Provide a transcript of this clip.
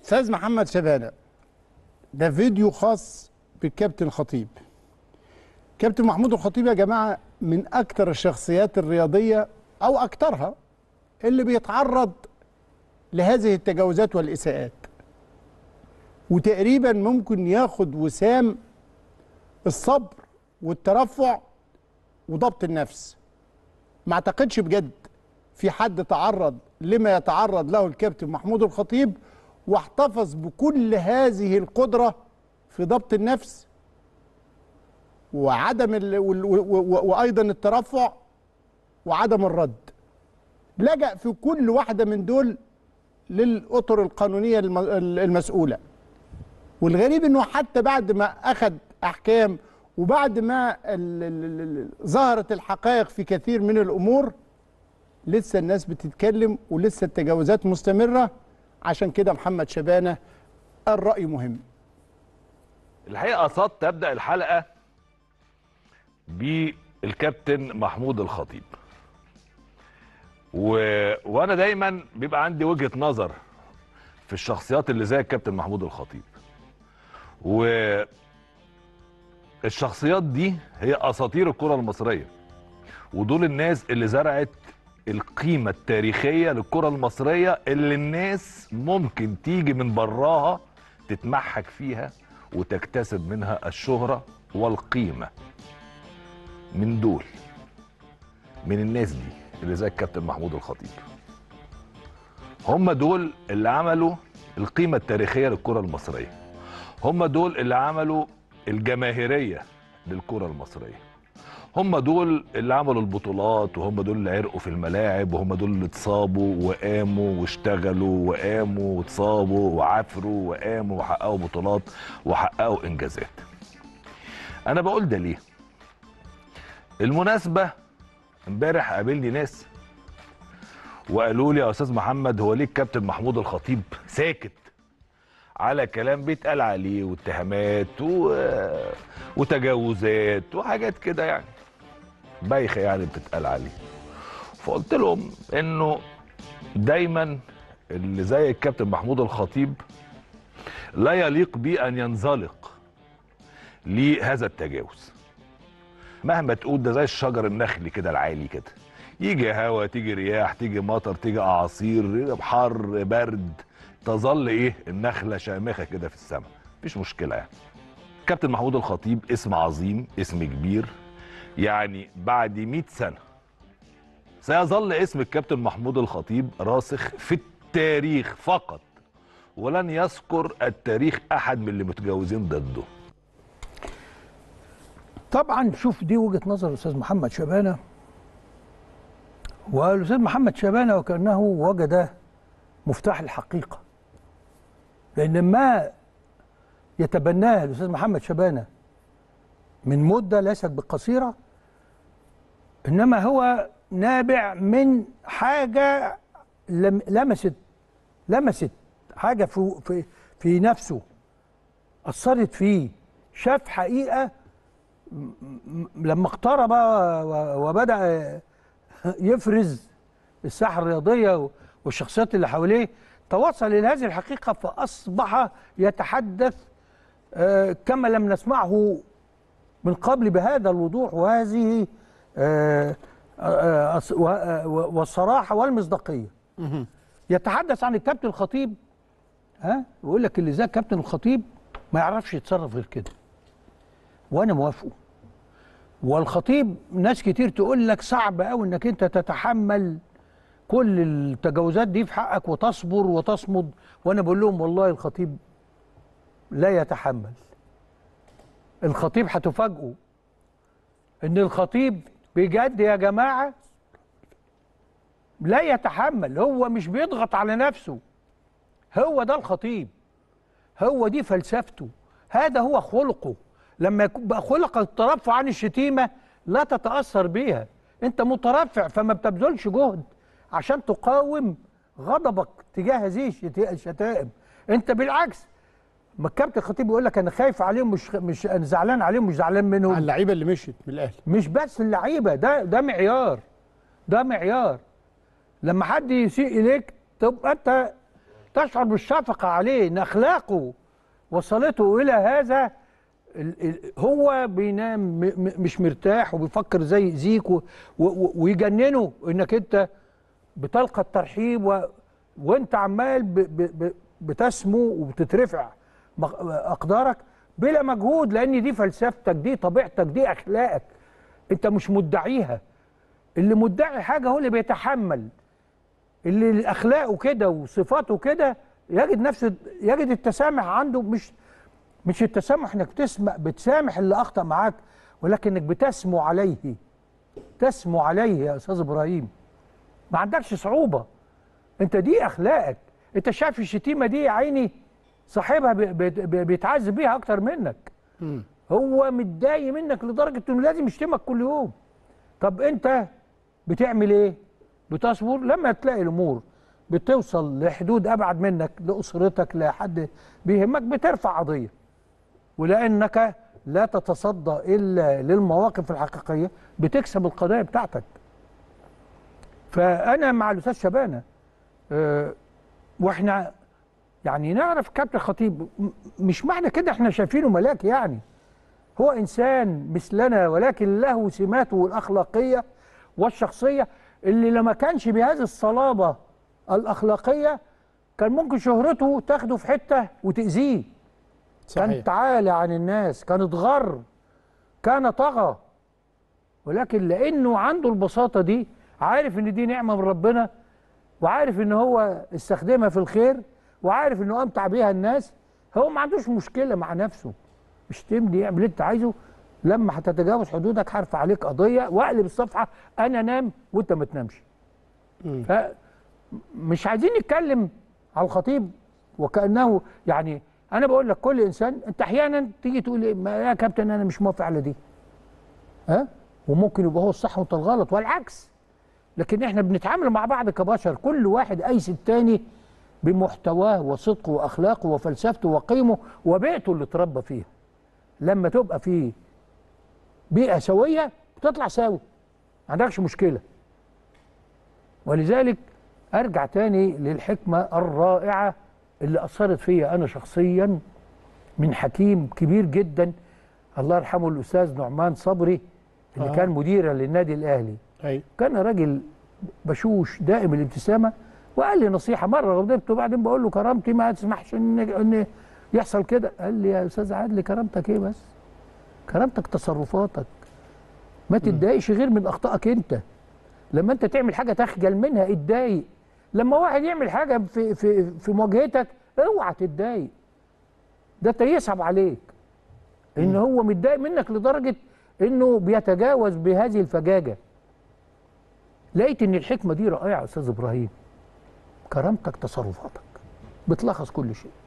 استاذ محمد شبانه ده فيديو خاص بالكابتن خطيب كابتن محمود الخطيب يا جماعه من اكثر الشخصيات الرياضيه او اكثرها اللي بيتعرض لهذه التجاوزات والاساءات وتقريبا ممكن ياخد وسام الصبر والترفع وضبط النفس ما اعتقدش بجد في حد تعرض لما يتعرض له الكابتن محمود الخطيب واحتفظ بكل هذه القدرة في ضبط النفس وعدم ال... وال... و... و... وأيضا الترفع وعدم الرد لجأ في كل واحدة من دول للأطر القانونية الم... المسؤولة والغريب انه حتى بعد ما اخذ احكام وبعد ما ال- ال- ال- ظهرت الحقائق في كثير من الامور لسه الناس بتتكلم ولسه التجاوزات مستمره عشان كده محمد شبانه الراي مهم الحقيقه قصدت ابدا الحلقه بالكابتن محمود الخطيب و... وانا دايما بيبقى عندي وجهه نظر في الشخصيات اللي زي الكابتن محمود الخطيب والشخصيات دي هي اساطير الكره المصريه ودول الناس اللي زرعت القيمه التاريخيه للكره المصريه اللي الناس ممكن تيجي من براها تتمحك فيها وتكتسب منها الشهره والقيمه من دول من الناس دي اللي زي الكابتن محمود الخطيب هم دول اللي عملوا القيمه التاريخيه للكره المصريه هم دول اللي عملوا الجماهيريه للكره المصريه هم دول اللي عملوا البطولات وهم دول اللي عرقوا في الملاعب وهم دول اللي اتصابوا وقاموا واشتغلوا وقاموا واتصابوا وعافروا وقاموا وحققوا بطولات وحققوا انجازات انا بقول ده ليه المناسبه امبارح قابلني ناس وقالوا لي يا استاذ محمد هو ليه الكابتن محمود الخطيب ساكت على كلام بيتقال عليه واتهامات و... وتجاوزات وحاجات كده يعني بايخه يعني بتتقال عليه فقلت لهم انه دايما اللي زي الكابتن محمود الخطيب لا يليق بيه ان ينزلق لهذا التجاوز مهما تقول ده زي الشجر النخلي كده العالي كده يجي هوا تيجي رياح تيجي مطر تيجي اعاصير حر برد تظل ايه النخله شامخه كده في السماء مفيش مشكله يعني كابتن محمود الخطيب اسم عظيم اسم كبير يعني بعد 100 سنه سيظل اسم الكابتن محمود الخطيب راسخ في التاريخ فقط ولن يذكر التاريخ احد من اللي متجاوزين ضده طبعا شوف دي وجهه نظر الاستاذ محمد شبانه والاستاذ محمد شبانه وكانه وجد مفتاح الحقيقه لان ما يتبناه الاستاذ محمد شبانه من مده ليست بقصيره انما هو نابع من حاجه لم لمست لمست حاجه في في في نفسه اثرت فيه شاف حقيقه لما اقترب و- وبدا يفرز الساحه الرياضيه والشخصيات اللي حواليه توصل الى هذه الحقيقه فاصبح يتحدث آه، كما لم نسمعه من قبل بهذا الوضوح وهذه آه، آه، آه، و- آه، والصراحه والمصداقيه يتحدث عن الكابتن الخطيب ها يقول لك اللي زي الكابتن الخطيب ما يعرفش يتصرف غير كده وانا موافقه والخطيب ناس كتير تقول لك صعب قوي انك انت تتحمل كل التجاوزات دي في حقك وتصبر وتصمد وانا بقول لهم والله الخطيب لا يتحمل الخطيب هتفاجئوا ان الخطيب بجد يا جماعه لا يتحمل هو مش بيضغط على نفسه هو ده الخطيب هو دي فلسفته هذا هو خلقه لما يكون بقى خلق الترفع عن الشتيمه لا تتاثر بيها انت مترفع فما بتبذلش جهد عشان تقاوم غضبك تجاه هذه الشتي- الشتائم انت بالعكس ما الكابتن الخطيب يقول لك انا خايف عليهم مش مش انا زعلان عليهم مش زعلان منهم على اللعيبه اللي مشيت من الاهلي مش بس اللعيبه ده ده معيار ده معيار لما حد يسيء اليك تبقى انت تشعر بالشفقه عليه ان اخلاقه وصلته الى هذا ال- ال- هو بينام م- م- مش مرتاح وبيفكر زي زيك و- و- ويجننه انك انت بتلقى الترحيب و... وانت عمال ب... ب... ب... بتسمو وبتترفع مق- اقدارك بلا مجهود لان دي فلسفتك دي طبيعتك دي اخلاقك انت مش مدعيها اللي مدعي حاجه هو اللي بيتحمل اللي اخلاقه كده وصفاته كده يجد نفسه يجد التسامح عنده مش مش التسامح انك بتسمع بتسامح اللي اخطا معاك ولكنك بتسمو عليه تسمو عليه يا استاذ ابراهيم ما عندكش صعوبه انت دي اخلاقك انت شايف الشتيمه دي يا عيني صاحبها بي- بي- بي- بيتعذب بيها اكتر منك هو متضايق منك لدرجه انه لازم يشتمك كل يوم طب انت بتعمل ايه بتصبر لما تلاقي الامور بتوصل لحدود ابعد منك لاسرتك لحد بيهمك بترفع قضيه ولانك لا تتصدى الا للمواقف الحقيقيه بتكسب القضايا بتاعتك فانا مع الاستاذ شبانه أه واحنا يعني نعرف كابتن خطيب م- مش معنى كده احنا شايفينه ملاك يعني هو انسان مثلنا ولكن له سماته الاخلاقيه والشخصيه اللي لما كانش بهذه الصلابه الاخلاقيه كان ممكن شهرته تاخده في حته وتاذيه كان صحيح تعالى عن الناس كان اتغر كان طغى ولكن لانه عنده البساطه دي عارف ان دي نعمه من ربنا وعارف ان هو استخدمها في الخير وعارف انه امتع بيها الناس هو ما عندوش مشكله مع نفسه اشتمني اعمل اللي انت عايزه لما هتتجاوز حدودك هرفع عليك قضيه واقلب الصفحه انا انام وانت ما تنامش فمش عايزين نتكلم على الخطيب وكانه يعني انا بقول لك كل انسان انت احيانا تيجي تقول إيه ما يا كابتن انا مش موافق على دي ها وممكن يبقى هو الصح وانت الغلط والعكس لكن احنا بنتعامل مع بعض كبشر كل واحد قايس التاني بمحتواه وصدقه واخلاقه وفلسفته وقيمه وبيئته اللي اتربى فيها لما تبقى في بيئه سويه بتطلع سوي ما عندكش مشكله ولذلك ارجع تاني للحكمه الرائعه اللي اثرت فيا انا شخصيا من حكيم كبير جدا الله يرحمه الاستاذ نعمان صبري اللي آه. كان مديرا للنادي الاهلي ايوه كان راجل بشوش دائم الابتسامه وقال لي نصيحه مره غضبت وبعدين بقول له كرامتي ما تسمحش ان ان يحصل كده قال لي يا استاذ عادل كرامتك ايه بس كرامتك تصرفاتك ما تتضايقش غير من اخطائك انت لما انت تعمل حاجه تخجل منها اتضايق لما واحد يعمل حاجه في في في مواجهتك اوعى تتضايق ده انت يصعب عليك ان هو متضايق منك لدرجه انه بيتجاوز بهذه الفجاجه لقيت ان الحكمه دي رائعه يا استاذ ابراهيم كرامتك تصرفاتك بتلخص كل شيء